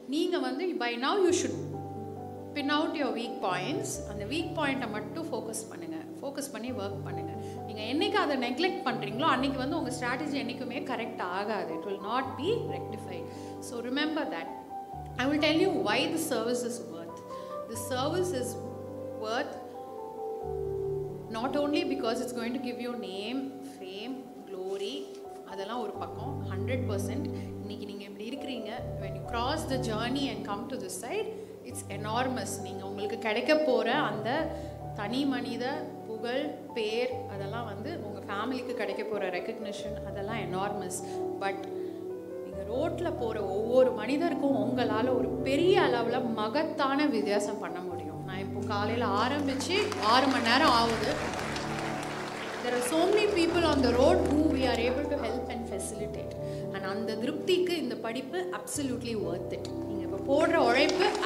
நீங்கள் வந்து by now you should pin out your weak points அந்த வீக் பாயிண்ட்டை மட்டும் ஃபோக்கஸ் பண்ணுங்கள் ஃபோக்கஸ் பண்ணி ஒர்க் பண்ணுங்கள் நீங்கள் என்னைக்கு அதை நெக்லெக்ட் பண்ணுறீங்களோ அன்றைக்கி வந்து உங்கள் ஸ்ட்ராட்டஜி என்றைக்குமே கரெக்ட் ஆகாது it will not be rectified so remember that I will tell you why the service is worth the service is worth not only because it's going to give you name fame glory அதெல்லாம் ஒரு பக்கம் hundred percent இன்னைக்கு நீங்கள் இப்படி இருக்கிறீங்க when you cross the journey and come to this side it's enormous நீங்கள் உங்களுக்கு கிடைக்க போகிற அந்த தனி மனித புகழ் பேர் அதெல்லாம் வந்து உங்கள் ஃபேமிலிக்கு கிடைக்க போகிற ரெக்கக்னிஷன் அதெல்லாம் எனார்மஸ் பட் நீங்கள் ரோட்டில் போகிற ஒவ்வொரு மனிதருக்கும் உங்களால் ஒரு பெரிய அளவில் மகத்தான வித்தியாசம் பண்ண முடியும் நான் இப்போ காலையில் ஆரம்பித்து ஆறு மணி நேரம் ஆகுது there are so many people on the road who we are able to help and facilitate and அந்த திருப்திக்கு இந்த படிப்பு absolutely worth it நீங்கள் இப்போ போடுற உழைப்பு